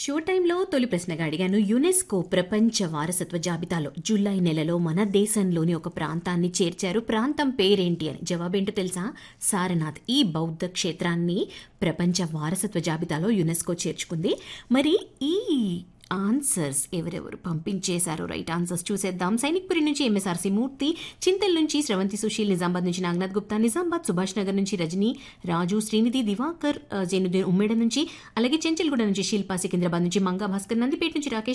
show టైంలో తొలి ప్రశ్నగా అడిగాను యునెస్కో ప్రపంచ వారసత్వ జాబితాలో జూలై నెలలో మన దేశంలోని ఒక ప్రాంతాన్ని చేర్చారు ప్రాంతం పేరేంటి అని జవాబేంటో తెలుసా సారనాథ్ ఈ బౌద్ధ క్షేత్రాన్ని ప్రపంచ వారసత్వ జాబితాలో యునెస్కో చేర్చుకుంది మరి ఈ ఆన్సర్స్ ఎవరెవరు పంపించేశారో రైట్ ఆన్సర్స్ చూసేద్దాం సైనిక్పురి నుంచి ఎంఎస్ఆర్సీ మూర్తి చింతల్ నుంచి స్రవంతి సుశీల్ నిజామాబాద్ నుంచి నాగనాథ్ గుప్తా నిజామాబాద్ సుభాష్ నగర్ నుంచి రజని రాజు శ్రీనిధి దివాకర్ ఆ, జైనుద్దీన్ ఉమ్మేడ నుంచి అలాగే చెంచల్గూడ నుంచి శిల్పా సికింద్రాబాద్ నుంచి మంగా భాస్కర్ నందిపేట నుంచి రాకేష్